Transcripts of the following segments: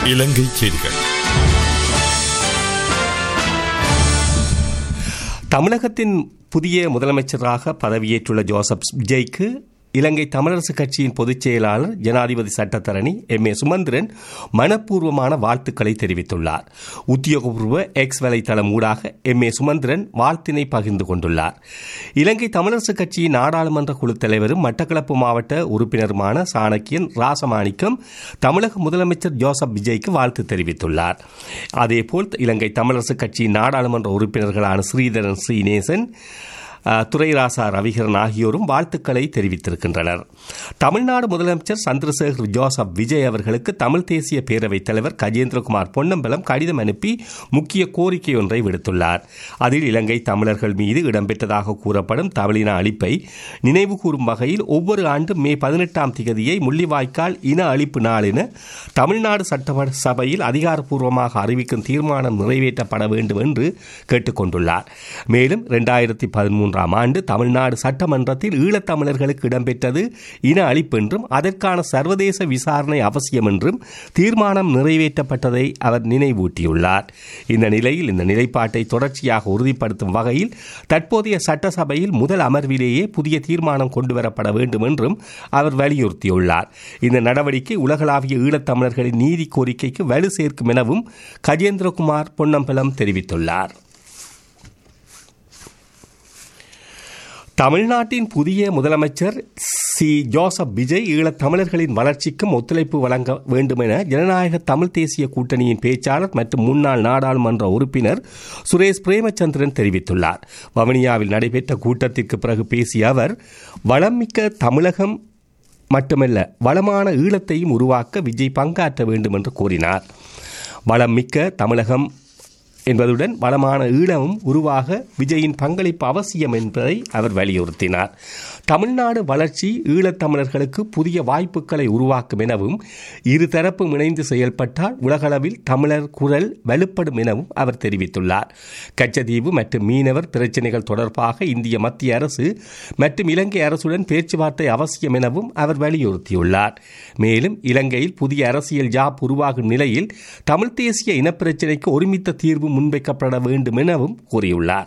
இலங்கை செய்திகள் தமிழகத்தின் புதிய முதலமைச்சராக பதவியேற்றுள்ள ஜோசப் விஜய்க்கு இலங்கை தமிழரசு கட்சியின் பொதுச் செயலாளர் ஜனாதிபதி சட்டத்தரணி எம் ஏ சுமந்திரன் மனப்பூர்வமான வாழ்த்துக்களை தெரிவித்துள்ளார் உத்தியோகபூர்வ எக்ஸ் வலைத்தளம் ஊடாக எம் ஏ சுமந்திரன் வாழ்த்தினை பகிர்ந்து கொண்டுள்ளார் இலங்கை தமிழரசு கட்சியின் நாடாளுமன்ற குழு தலைவரும் மட்டக்களப்பு மாவட்ட உறுப்பினருமான சாணக்கியன் ராசமாணிக்கம் தமிழக முதலமைச்சர் ஜோசப் விஜய்க்கு வாழ்த்து தெரிவித்துள்ளார் அதேபோல் இலங்கை தமிழரசு கட்சியின் நாடாளுமன்ற உறுப்பினர்களான ஸ்ரீதரன் ஸ்ரீநேசன் அஹ், துரைராசா ரவிகரன் ஆகியோரும் வாழ்த்துக்களை தெரிவித்திருக்கின்றனர் தமிழ்நாடு முதலமைச்சர் சந்திரசேகர் ஜோசப் விஜய் அவர்களுக்கு தமிழ் தேசிய பேரவைத் தலைவர் கஜேந்திரகுமார் பொன்னம்பலம் கடிதம் அனுப்பி முக்கிய கோரிக்கை ஒன்றை விடுத்துள்ளார் அதில் இலங்கை தமிழர்கள் மீது இடம்பெற்றதாக கூறப்படும் தமிழின அழிப்பை நினைவு கூறும் வகையில் ஒவ்வொரு ஆண்டும் மே பதினெட்டாம் திகதியை முள்ளிவாய்க்கால் இன அழிப்பு நாள் என தமிழ்நாடு சட்ட சபையில் அதிகாரப்பூர்வமாக அறிவிக்கும் தீர்மானம் நிறைவேற்றப்பட வேண்டும் என்று கேட்டுக்கொண்டுள்ளார் மேலும் இரண்டாயிரத்தி பதிமூன்றாம் ஆண்டு தமிழ்நாடு சட்டமன்றத்தில் ஈழத்தமிழர்களுக்கு இடம்பெற்றது இன அழிப்பு என்றும் அதற்கான சர்வதேச விசாரணை அவசியம் என்றும் தீர்மானம் நிறைவேற்றப்பட்டதை அவர் நினைவூட்டியுள்ளார் இந்த நிலையில் இந்த நிலைப்பாட்டை தொடர்ச்சியாக உறுதிப்படுத்தும் வகையில் தற்போதைய சட்டசபையில் முதல் அமர்விலேயே புதிய தீர்மானம் கொண்டுவரப்பட வேண்டும் என்றும் அவர் வலியுறுத்தியுள்ளார் இந்த நடவடிக்கை உலகளாவிய ஈழத்தமிழர்களின் நீதி கோரிக்கைக்கு வலு சேர்க்கும் எனவும் கஜேந்திரகுமார் பொன்னம்பலம் தெரிவித்துள்ளார் தமிழ்நாட்டின் புதிய முதலமைச்சர் சி ஜோசப் விஜய் ஈழத் தமிழர்களின் வளர்ச்சிக்கும் ஒத்துழைப்பு வழங்க வேண்டும் என ஜனநாயக தமிழ் தேசிய கூட்டணியின் பேச்சாளர் மற்றும் முன்னாள் நாடாளுமன்ற உறுப்பினர் சுரேஷ் பிரேமச்சந்திரன் தெரிவித்துள்ளார் வவுனியாவில் நடைபெற்ற கூட்டத்திற்கு பிறகு பேசிய அவர் வளமிக்க தமிழகம் மட்டுமல்ல வளமான ஈழத்தையும் உருவாக்க விஜய் பங்காற்ற வேண்டும் என்று கூறினார் வளம் மிக்க தமிழகம் என்பதுடன் வளமான ஈழமும் உருவாக விஜயின் பங்களிப்பு அவசியம் என்பதை அவர் வலியுறுத்தினார் தமிழ்நாடு வளர்ச்சி ஈழத்தமிழர்களுக்கு புதிய வாய்ப்புகளை உருவாக்கும் எனவும் இருதரப்பும் இணைந்து செயல்பட்டால் உலகளவில் தமிழர் குரல் வலுப்படும் எனவும் அவர் தெரிவித்துள்ளார் கச்சதீவு மற்றும் மீனவர் பிரச்சினைகள் தொடர்பாக இந்திய மத்திய அரசு மற்றும் இலங்கை அரசுடன் பேச்சுவார்த்தை அவசியம் எனவும் அவர் வலியுறுத்தியுள்ளார் மேலும் இலங்கையில் புதிய அரசியல் ஜாப் உருவாகும் நிலையில் தமிழ் தேசிய இனப்பிரச்சினைக்கு ஒருமித்த தீர்வு முன்வைக்கப்பட வேண்டும் எனவும் கூறியுள்ளார்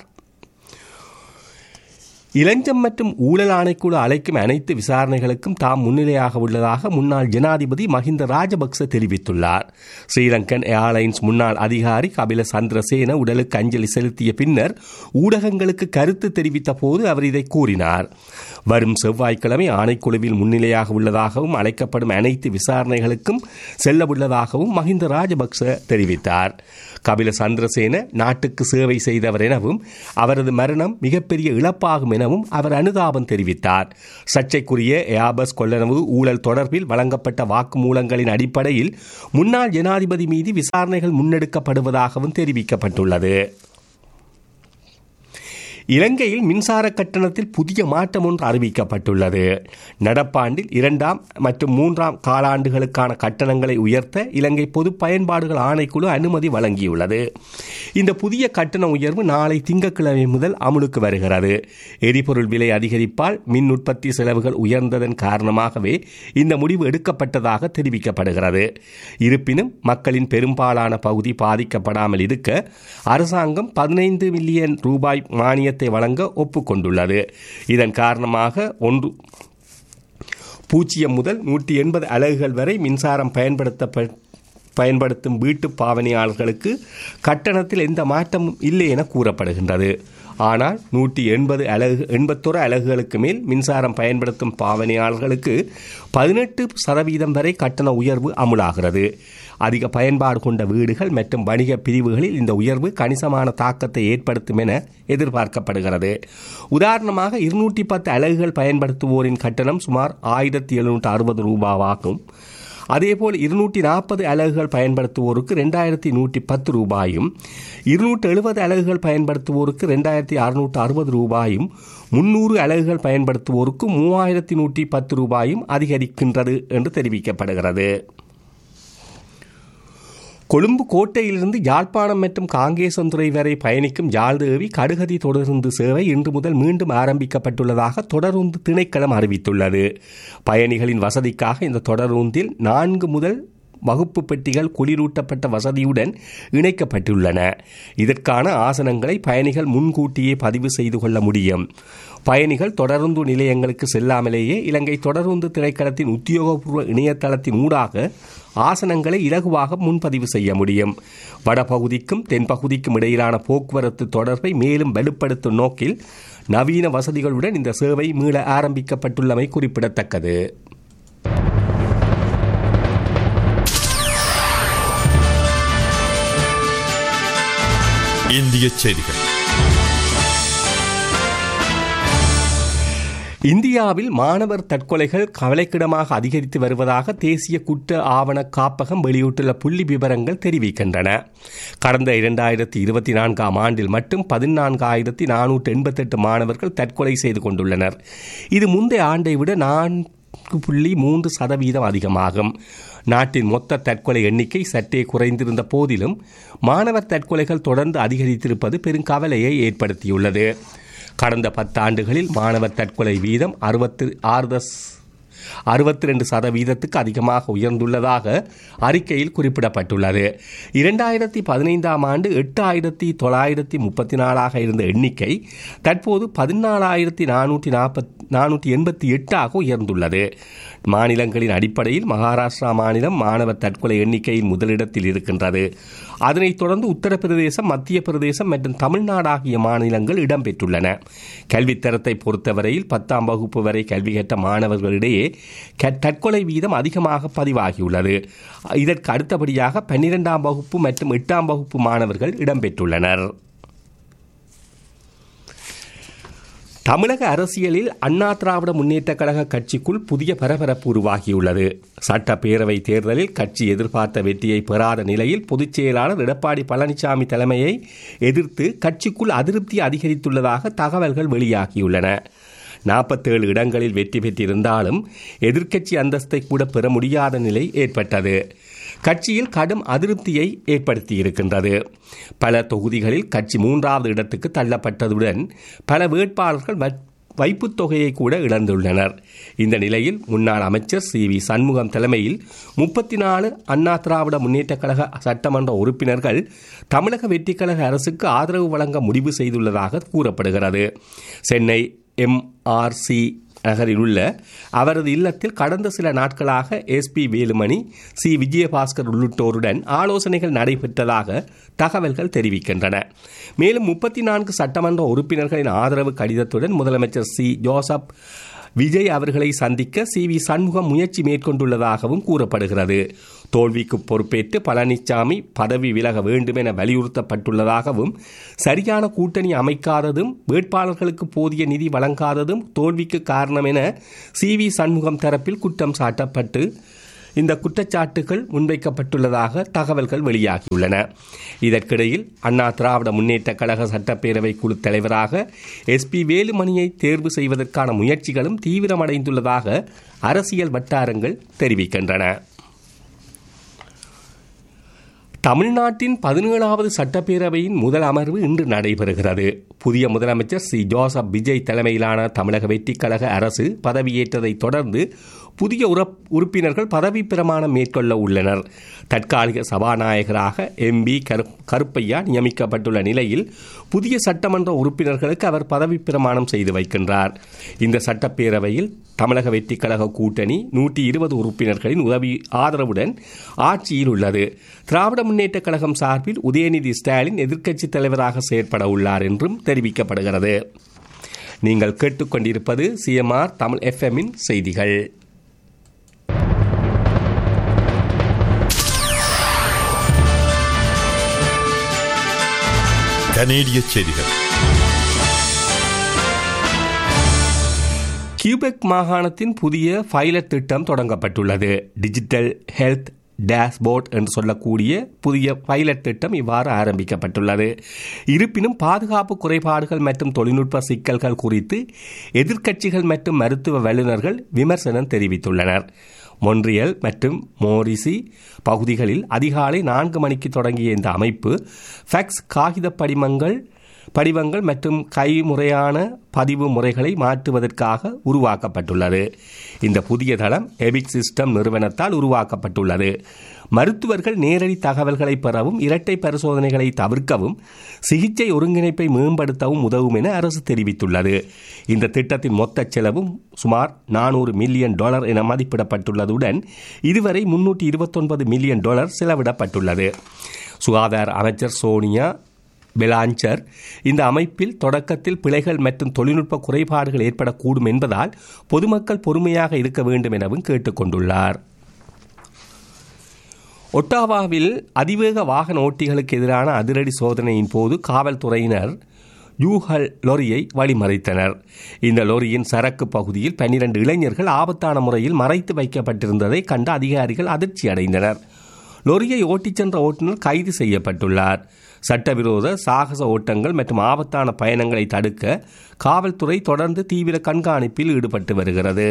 இளஞ்சம் மற்றும் ஊழல் ஆணைக்குழு அழைக்கும் அனைத்து விசாரணைகளுக்கும் தாம் முன்னிலையாக உள்ளதாக முன்னாள் ஜனாதிபதி மஹிந்த ராஜபக்ச தெரிவித்துள்ளார் ஸ்ரீலங்கன் ஏர்லைன்ஸ் முன்னாள் அதிகாரி கபில சந்திரசேன உடலுக்கு அஞ்சலி செலுத்திய பின்னர் ஊடகங்களுக்கு கருத்து தெரிவித்த போது அவர் இதை கூறினார் வரும் செவ்வாய்க்கிழமை ஆணைக்குழுவில் முன்னிலையாக உள்ளதாகவும் அழைக்கப்படும் அனைத்து விசாரணைகளுக்கும் செல்ல உள்ளதாகவும் மஹிந்த ராஜபக்ச தெரிவித்தார் கபில சந்திரசேன நாட்டுக்கு சேவை செய்தவர் எனவும் அவரது மரணம் மிகப்பெரிய இழப்பாகும் எனவும் அவர் அனுதாபம் தெரிவித்தார் சர்ச்சைக்குரிய ஏபஸ் கொள்ளளவு ஊழல் தொடர்பில் வழங்கப்பட்ட வாக்குமூலங்களின் அடிப்படையில் முன்னாள் ஜனாதிபதி மீது விசாரணைகள் முன்னெடுக்கப்படுவதாகவும் தெரிவிக்கப்பட்டுள்ளது இலங்கையில் மின்சார கட்டணத்தில் புதிய மாற்றம் ஒன்று அறிவிக்கப்பட்டுள்ளது நடப்பாண்டில் இரண்டாம் மற்றும் மூன்றாம் காலாண்டுகளுக்கான கட்டணங்களை உயர்த்த இலங்கை பொது பயன்பாடுகள் ஆணைக்குழு அனுமதி வழங்கியுள்ளது இந்த புதிய கட்டண உயர்வு நாளை திங்கட்கிழமை முதல் அமுலுக்கு வருகிறது எரிபொருள் விலை அதிகரிப்பால் மின் உற்பத்தி செலவுகள் உயர்ந்ததன் காரணமாகவே இந்த முடிவு எடுக்கப்பட்டதாக தெரிவிக்கப்படுகிறது இருப்பினும் மக்களின் பெரும்பாலான பகுதி பாதிக்கப்படாமல் இருக்க அரசாங்கம் பதினைந்து மில்லியன் ரூபாய் மானியத்தை வழங்க ஒப்புக்கொண்டுள்ளது இதன் காரணமாக ஒன்று பூஜ்ஜியம் முதல் நூற்றி எண்பது அலகுகள் வரை மின்சாரம் பயன்படுத்த பயன்படுத்தும் வீட்டு பாவனையாளர்களுக்கு கட்டணத்தில் எந்த மாற்றமும் இல்லை என கூறப்படுகின்றது ஆனால் நூற்றி எண்பது அலகு எண்பத்தொரு அலகுகளுக்கு மேல் மின்சாரம் பயன்படுத்தும் பாவனையாளர்களுக்கு பதினெட்டு சதவீதம் வரை கட்டண உயர்வு அமுலாகிறது அதிக பயன்பாடு கொண்ட வீடுகள் மற்றும் வணிக பிரிவுகளில் இந்த உயர்வு கணிசமான தாக்கத்தை ஏற்படுத்தும் என எதிர்பார்க்கப்படுகிறது உதாரணமாக இருநூற்றி பத்து அலகுகள் பயன்படுத்துவோரின் கட்டணம் சுமார் ஆயிரத்தி எழுநூற்று அறுபது ரூபாவாகும் அதேபோல் இருநூற்றி நாற்பது அலகுகள் பயன்படுத்துவோருக்கு ரெண்டாயிரத்தி நூற்றி பத்து ரூபாயும் இருநூற்று எழுபது அலகுகள் பயன்படுத்துவோருக்கு ரெண்டாயிரத்தி அறுநூற்று அறுபது ரூபாயும் முன்னூறு அலகுகள் பயன்படுத்துவோருக்கு மூவாயிரத்தி நூற்றி பத்து ரூபாயும் அதிகரிக்கின்றது என்று தெரிவிக்கப்படுகிறது கொழும்பு கோட்டையிலிருந்து யாழ்ப்பாணம் மற்றும் காங்கேசந்துறை வரை பயணிக்கும் யாழ்தேவி கடுகதி தொடருந்து சேவை இன்று முதல் மீண்டும் ஆரம்பிக்கப்பட்டுள்ளதாக தொடருந்து திணைக்களம் அறிவித்துள்ளது பயணிகளின் வசதிக்காக இந்த தொடருந்தில் நான்கு முதல் வகுப்பு பெட்டிகள் குளிரூட்டப்பட்ட வசதியுடன் இணைக்கப்பட்டுள்ளன இதற்கான ஆசனங்களை பயணிகள் முன்கூட்டியே பதிவு செய்து கொள்ள முடியும் பயணிகள் தொடருந்து நிலையங்களுக்கு செல்லாமலேயே இலங்கை தொடருந்து திரைக்களத்தின் உத்தியோகபூர்வ இணையதளத்தின் ஊடாக ஆசனங்களை இலகுவாக முன்பதிவு செய்ய முடியும் வடபகுதிக்கும் தென்பகுதிக்கும் இடையிலான போக்குவரத்து தொடர்பை மேலும் வலுப்படுத்தும் நோக்கில் நவீன வசதிகளுடன் இந்த சேவை மீள ஆரம்பிக்கப்பட்டுள்ளமை குறிப்பிடத்தக்கது இந்திய செய்திகள் இந்தியாவில் மாணவர் தற்கொலைகள் கவலைக்கிடமாக அதிகரித்து வருவதாக தேசிய குற்ற ஆவண காப்பகம் வெளியிட்டுள்ள புள்ளி விவரங்கள் தெரிவிக்கின்றன கடந்த இரண்டாயிரத்தி இருபத்தி நான்காம் ஆண்டில் மட்டும் பதினான்காயிரத்தி நானூற்று எண்பத்தெட்டு மாணவர்கள் தற்கொலை செய்து கொண்டுள்ளனர் இது முந்தைய ஆண்டை விட நான்கு புள்ளி மூன்று சதவீதம் அதிகமாகும் நாட்டின் மொத்த தற்கொலை எண்ணிக்கை சற்றே குறைந்திருந்த போதிலும் மாணவர் தற்கொலைகள் தொடர்ந்து அதிகரித்திருப்பது பெரும் கவலையை ஏற்படுத்தியுள்ளது கடந்த பத்தாண்டுகளில் மாணவர் தற்கொலை வீதம் அறுபத்தி ஆறு தஸ் அறுபத்தி ரெண்டு சதவீதத்துக்கு அதிகமாக உயர்ந்துள்ளதாக அறிக்கையில் குறிப்பிடப்பட்டுள்ளது இரண்டாயிரத்தி பதினைந்தாம் ஆண்டு எட்டு ஆயிரத்தி தொள்ளாயிரத்தி முப்பத்தி நாலாக இருந்த எண்ணிக்கை தற்போது பதினாலாயிரத்தி நானூற்றி நாற்பத் நானூற்றி எண்பத்தி எட்டாக உயர்ந்துள்ளது மாநிலங்களின் அடிப்படையில் மகாராஷ்டிரா மாநிலம் மாணவர் தற்கொலை எண்ணிக்கையில் முதலிடத்தில் இருக்கின்றது அதனைத் தொடர்ந்து உத்தரப்பிரதேசம் மத்திய பிரதேசம் மற்றும் தமிழ்நாடு ஆகிய மாநிலங்கள் இடம்பெற்றுள்ளன கல்வித்தரத்தை பொறுத்தவரையில் பத்தாம் வகுப்பு வரை கல்வி கற்ற மாணவர்களிடையே தற்கொலை வீதம் அதிகமாக பதிவாகியுள்ளது இதற்கு அடுத்தபடியாக பன்னிரெண்டாம் வகுப்பு மற்றும் எட்டாம் வகுப்பு மாணவர்கள் இடம்பெற்றுள்ளனர் தமிழக அரசியலில் அண்ணா திராவிட முன்னேற்ற கழக கட்சிக்குள் புதிய பரபரப்பு உருவாகியுள்ளது சட்டப்பேரவை தேர்தலில் கட்சி எதிர்பார்த்த வெற்றியை பெறாத நிலையில் பொதுச் செயலாளர் எடப்பாடி பழனிசாமி தலைமையை எதிர்த்து கட்சிக்குள் அதிருப்தி அதிகரித்துள்ளதாக தகவல்கள் வெளியாகியுள்ளன நாற்பத்தேழு இடங்களில் வெற்றி பெற்றிருந்தாலும் எதிர்க்கட்சி அந்தஸ்தை கூட பெற முடியாத நிலை ஏற்பட்டது கட்சியில் கடும் அதிருப்தியை ஏற்படுத்தியிருக்கின்றது பல தொகுதிகளில் கட்சி மூன்றாவது இடத்துக்கு தள்ளப்பட்டதுடன் பல வேட்பாளர்கள் வைப்புத் தொகையை கூட இழந்துள்ளனர் இந்த நிலையில் முன்னாள் அமைச்சர் சி வி சண்முகம் தலைமையில் முப்பத்தி நாலு அண்ணா திராவிட முன்னேற்ற கழக சட்டமன்ற உறுப்பினர்கள் தமிழக வெற்றிக்கழக அரசுக்கு ஆதரவு வழங்க முடிவு செய்துள்ளதாக கூறப்படுகிறது சென்னை எம்ஆர்சி நகரில் உள்ள அவரது இல்லத்தில் கடந்த சில நாட்களாக எஸ்பி வேலுமணி சி விஜயபாஸ்கர் உள்ளிட்டோருடன் ஆலோசனைகள் நடைபெற்றதாக தகவல்கள் தெரிவிக்கின்றன மேலும் முப்பத்தி நான்கு சட்டமன்ற உறுப்பினர்களின் ஆதரவு கடிதத்துடன் முதலமைச்சர் சி ஜோசப் விஜய் அவர்களை சந்திக்க சி வி சண்முகம் முயற்சி மேற்கொண்டுள்ளதாகவும் கூறப்படுகிறது தோல்விக்கு பொறுப்பேற்று பழனிசாமி பதவி விலக வேண்டும் என வலியுறுத்தப்பட்டுள்ளதாகவும் சரியான கூட்டணி அமைக்காததும் வேட்பாளர்களுக்கு போதிய நிதி வழங்காததும் தோல்விக்கு காரணம் என சி வி சண்முகம் தரப்பில் குற்றம் சாட்டப்பட்டு இந்த குற்றச்சாட்டுகள் முன்வைக்கப்பட்டுள்ளதாக தகவல்கள் வெளியாகியுள்ளன இதற்கிடையில் அண்ணா திராவிட முன்னேற்ற கழக சட்டப்பேரவை குழு தலைவராக எஸ் பி வேலுமணியை தேர்வு செய்வதற்கான முயற்சிகளும் தீவிரமடைந்துள்ளதாக அரசியல் வட்டாரங்கள் தெரிவிக்கின்றன தமிழ்நாட்டின் பதினேழாவது சட்டப்பேரவையின் முதல் அமர்வு இன்று நடைபெறுகிறது புதிய முதலமைச்சர் சி ஜோசப் விஜய் தலைமையிலான தமிழக வெற்றிக் கழக அரசு பதவியேற்றதைத் தொடர்ந்து புதிய உறுப்பினர்கள் பதவி பிரமாணம் மேற்கொள்ள உள்ளனர் தற்காலிக சபாநாயகராக எம்பி கருப்பையா நியமிக்கப்பட்டுள்ள நிலையில் புதிய சட்டமன்ற உறுப்பினர்களுக்கு அவர் பதவி பிரமாணம் செய்து வைக்கின்றார் இந்த சட்டப்பேரவையில் தமிழக வெற்றிக் கழக கூட்டணி நூற்றி இருபது உறுப்பினர்களின் உதவி ஆதரவுடன் ஆட்சியில் உள்ளது திராவிட முன்னேற்ற கழகம் சார்பில் உதயநிதி ஸ்டாலின் எதிர்க்கட்சித் தலைவராக செயற்பட உள்ளார் என்றும் தெரிவிக்கப்படுகிறது நீங்கள் கேட்டுக்கொண்டிருப்பது சிஎம்ஆர் தமிழ் எஃப்எம்மின் செய்திகள் கனேடிய செய்திகள் கியூபெக் மாகாணத்தின் புதிய பைலட் திட்டம் தொடங்கப்பட்டுள்ளது டிஜிட்டல் ஹெல்த் டேஷ்போர்ட் என்று சொல்லக்கூடிய புதிய பைலட் திட்டம் இவ்வாறு ஆரம்பிக்கப்பட்டுள்ளது இருப்பினும் பாதுகாப்பு குறைபாடுகள் மற்றும் தொழில்நுட்ப சிக்கல்கள் குறித்து எதிர்க்கட்சிகள் மற்றும் மருத்துவ வல்லுநர்கள் விமர்சனம் தெரிவித்துள்ளனர் மொன்றியல் மற்றும் மோரிசி பகுதிகளில் அதிகாலை நான்கு மணிக்கு தொடங்கிய இந்த அமைப்பு ஃபேக்ஸ் காகித படிமங்கள் படிவங்கள் மற்றும் கைமுறையான பதிவு முறைகளை மாற்றுவதற்காக உருவாக்கப்பட்டுள்ளது இந்த புதிய தளம் எபிக் சிஸ்டம் நிறுவனத்தால் உருவாக்கப்பட்டுள்ளது மருத்துவர்கள் நேரடி தகவல்களை பெறவும் இரட்டை பரிசோதனைகளை தவிர்க்கவும் சிகிச்சை ஒருங்கிணைப்பை மேம்படுத்தவும் உதவும் என அரசு தெரிவித்துள்ளது இந்த திட்டத்தின் மொத்த செலவும் சுமார் நானூறு மில்லியன் டாலர் என மதிப்பிடப்பட்டுள்ளதுடன் இதுவரை முன்னூற்றி இருபத்தொன்பது மில்லியன் டாலர் செலவிடப்பட்டுள்ளது சுகாதார அமைச்சர் சோனியா பெலாஞ்சர் இந்த அமைப்பில் தொடக்கத்தில் பிழைகள் மற்றும் தொழில்நுட்ப குறைபாடுகள் ஏற்படக்கூடும் என்பதால் பொதுமக்கள் பொறுமையாக இருக்க வேண்டும் எனவும் கேட்டுக்கொண்டுள்ளார் ஒட்டாவாவில் அதிவேக வாகன ஓட்டிகளுக்கு எதிரான அதிரடி சோதனையின் போது காவல்துறையினர் யூஹல் லொரியை வழிமறைத்தனர் இந்த லொரியின் சரக்கு பகுதியில் பன்னிரண்டு இளைஞர்கள் ஆபத்தான முறையில் மறைத்து வைக்கப்பட்டிருந்ததை கண்ட அதிகாரிகள் அதிர்ச்சி அடைந்தனர் லொரியை ஓட்டிச் சென்ற ஓட்டுநர் கைது செய்யப்பட்டுள்ளார் சட்டவிரோத சாகச ஓட்டங்கள் மற்றும் ஆபத்தான பயணங்களை தடுக்க காவல்துறை தொடர்ந்து தீவிர கண்காணிப்பில் ஈடுபட்டு வருகிறது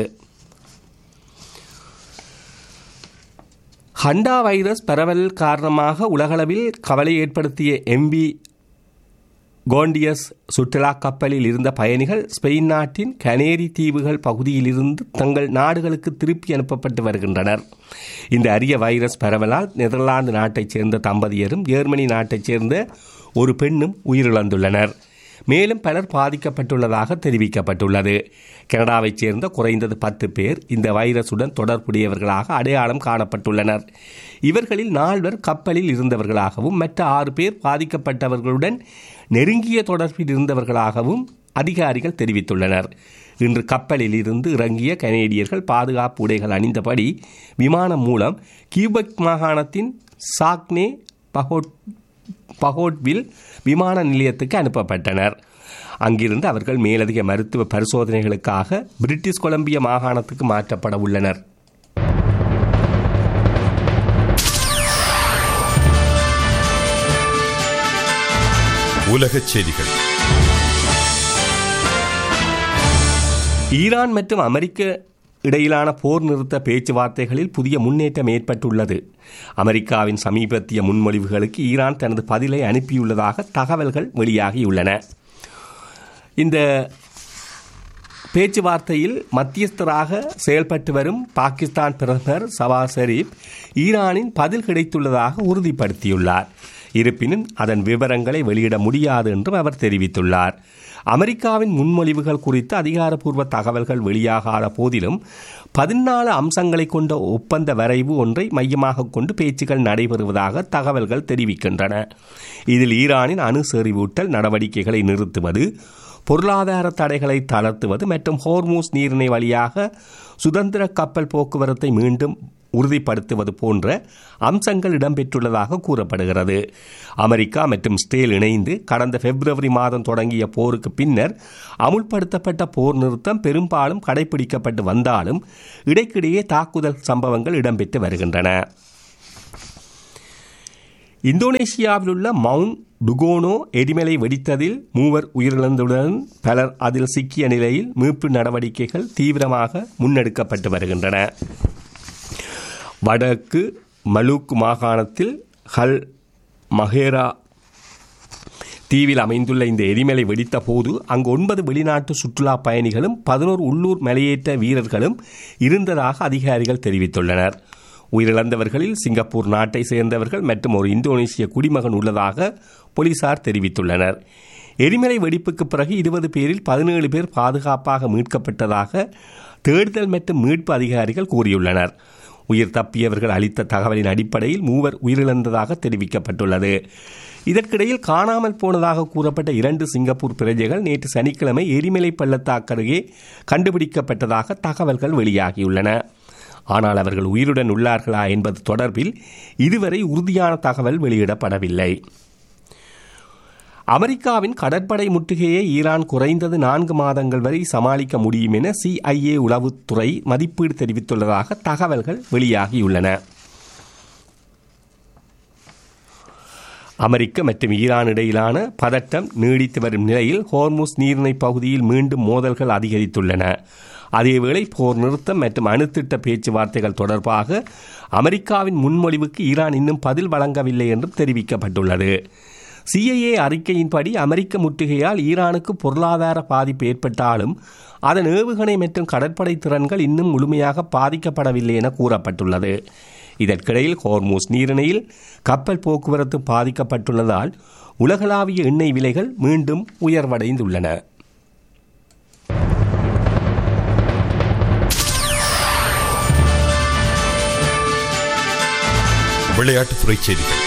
ஹண்டா வைரஸ் பரவல் காரணமாக உலகளவில் கவலை ஏற்படுத்திய எம்பி கோண்டியஸ் சுற்றுலா கப்பலில் இருந்த பயணிகள் ஸ்பெயின் நாட்டின் கனேரி தீவுகள் பகுதியிலிருந்து தங்கள் நாடுகளுக்கு திருப்பி அனுப்பப்பட்டு வருகின்றனர் இந்த அரிய வைரஸ் பரவலால் நெதர்லாந்து நாட்டைச் சேர்ந்த தம்பதியரும் ஜெர்மனி நாட்டைச் சேர்ந்த ஒரு பெண்ணும் உயிரிழந்துள்ளனர் மேலும் பலர் பாதிக்கப்பட்டுள்ளதாக தெரிவிக்கப்பட்டுள்ளது கனடாவைச் சேர்ந்த குறைந்தது பத்து பேர் இந்த வைரசுடன் தொடர்புடையவர்களாக அடையாளம் காணப்பட்டுள்ளனர் இவர்களில் நால்வர் கப்பலில் இருந்தவர்களாகவும் மற்ற ஆறு பேர் பாதிக்கப்பட்டவர்களுடன் நெருங்கிய தொடர்பில் இருந்தவர்களாகவும் அதிகாரிகள் தெரிவித்துள்ளனர் இன்று கப்பலில் இருந்து இறங்கிய கனேடியர்கள் பாதுகாப்பு உடைகள் அணிந்தபடி விமானம் மூலம் கியூபெக் மாகாணத்தின் சாக்னே பகோட் பகோட்வில் விமான நிலையத்துக்கு அனுப்பப்பட்டனர் அங்கிருந்து அவர்கள் மேலதிக மருத்துவ பரிசோதனைகளுக்காக பிரிட்டிஷ் கொலம்பியா மாகாணத்துக்கு மாற்றப்பட உள்ளனர் உலகச் செய்திகள் ஈரான் மற்றும் அமெரிக்க இடையிலான போர் நிறுத்த பேச்சுவார்த்தைகளில் புதிய முன்னேற்றம் ஏற்பட்டுள்ளது அமெரிக்காவின் சமீபத்திய முன்மொழிவுகளுக்கு ஈரான் தனது பதிலை அனுப்பியுள்ளதாக தகவல்கள் வெளியாகியுள்ளன இந்த பேச்சுவார்த்தையில் மத்தியஸ்தராக செயல்பட்டு வரும் பாகிஸ்தான் பிரதமர் சவாஸ் ஷெரீப் ஈரானின் பதில் கிடைத்துள்ளதாக உறுதிப்படுத்தியுள்ளார் இருப்பினும் அதன் விவரங்களை வெளியிட முடியாது என்றும் அவர் தெரிவித்துள்ளார் அமெரிக்காவின் முன்மொழிவுகள் குறித்து அதிகாரப்பூர்வ தகவல்கள் வெளியாகாத போதிலும் பதினாலு அம்சங்களை கொண்ட ஒப்பந்த வரைவு ஒன்றை மையமாக கொண்டு பேச்சுக்கள் நடைபெறுவதாக தகவல்கள் தெரிவிக்கின்றன இதில் ஈரானின் அணு செறிவூட்டல் நடவடிக்கைகளை நிறுத்துவது பொருளாதார தடைகளை தளர்த்துவது மற்றும் ஹோர்மூஸ் நீரிணை வழியாக சுதந்திர கப்பல் போக்குவரத்தை மீண்டும் உறுதிப்படுத்துவது போன்ற அம்சங்கள் இடம்பெற்றுள்ளதாக கூறப்படுகிறது அமெரிக்கா மற்றும் ஸ்டேல் இணைந்து கடந்த பிப்ரவரி மாதம் தொடங்கிய போருக்கு பின்னர் அமுல்படுத்தப்பட்ட போர் நிறுத்தம் பெரும்பாலும் கடைபிடிக்கப்பட்டு வந்தாலும் இடைக்கிடையே தாக்குதல் சம்பவங்கள் இடம்பெற்று வருகின்றன இந்தோனேஷியாவில் உள்ள மவுண்ட் டுகோனோ எரிமலை வெடித்ததில் மூவர் உயிரிழந்துடன் பலர் அதில் சிக்கிய நிலையில் மீட்பு நடவடிக்கைகள் தீவிரமாக முன்னெடுக்கப்பட்டு வருகின்றன வடக்கு மலூக் மாகாணத்தில் ஹல் மஹேரா தீவில் அமைந்துள்ள இந்த எரிமலை வெடித்த போது அங்கு ஒன்பது வெளிநாட்டு சுற்றுலா பயணிகளும் பதினோரு உள்ளூர் மலையேற்ற வீரர்களும் இருந்ததாக அதிகாரிகள் தெரிவித்துள்ளனர் உயிரிழந்தவர்களில் சிங்கப்பூர் நாட்டை சேர்ந்தவர்கள் மற்றும் ஒரு இந்தோனேசிய குடிமகன் உள்ளதாக போலீசார் தெரிவித்துள்ளனர் எரிமலை வெடிப்புக்கு பிறகு இருபது பேரில் பதினேழு பேர் பாதுகாப்பாக மீட்கப்பட்டதாக தேடுதல் மற்றும் மீட்பு அதிகாரிகள் கூறியுள்ளனர் உயிர் தப்பியவர்கள் அளித்த தகவலின் அடிப்படையில் மூவர் உயிரிழந்ததாக தெரிவிக்கப்பட்டுள்ளது இதற்கிடையில் காணாமல் போனதாக கூறப்பட்ட இரண்டு சிங்கப்பூர் பிரஜைகள் நேற்று சனிக்கிழமை எரிமலை பள்ளத்தாக்கருகே கண்டுபிடிக்கப்பட்டதாக தகவல்கள் வெளியாகியுள்ளன ஆனால் அவர்கள் உயிருடன் உள்ளார்களா என்பது தொடர்பில் இதுவரை உறுதியான தகவல் வெளியிடப்படவில்லை அமெரிக்காவின் கடற்படை முற்றுகையை ஈரான் குறைந்தது நான்கு மாதங்கள் வரை சமாளிக்க முடியும் என சிஐஏ உளவுத்துறை மதிப்பீடு தெரிவித்துள்ளதாக தகவல்கள் வெளியாகியுள்ளன அமெரிக்க மற்றும் ஈரான் இடையிலான பதட்டம் நீடித்து வரும் நிலையில் ஹோர்முஸ் நீரிணை பகுதியில் மீண்டும் மோதல்கள் அதிகரித்துள்ளன அதேவேளை போர் நிறுத்தம் மற்றும் அணுத்திட்ட பேச்சுவார்த்தைகள் தொடர்பாக அமெரிக்காவின் முன்மொழிவுக்கு ஈரான் இன்னும் பதில் வழங்கவில்லை என்றும் தெரிவிக்கப்பட்டுள்ளது சிஐஏ அறிக்கையின்படி அமெரிக்க முற்றுகையால் ஈரானுக்கு பொருளாதார பாதிப்பு ஏற்பட்டாலும் அதன் ஏவுகணை மற்றும் கடற்படை திறன்கள் இன்னும் முழுமையாக பாதிக்கப்படவில்லை என கூறப்பட்டுள்ளது இதற்கிடையில் ஹோர்மூஸ் நீரிணையில் கப்பல் போக்குவரத்து பாதிக்கப்பட்டுள்ளதால் உலகளாவிய எண்ணெய் விலைகள் மீண்டும் உயர்வடைந்துள்ளன விளையாட்டுத்துறை செய்திகள்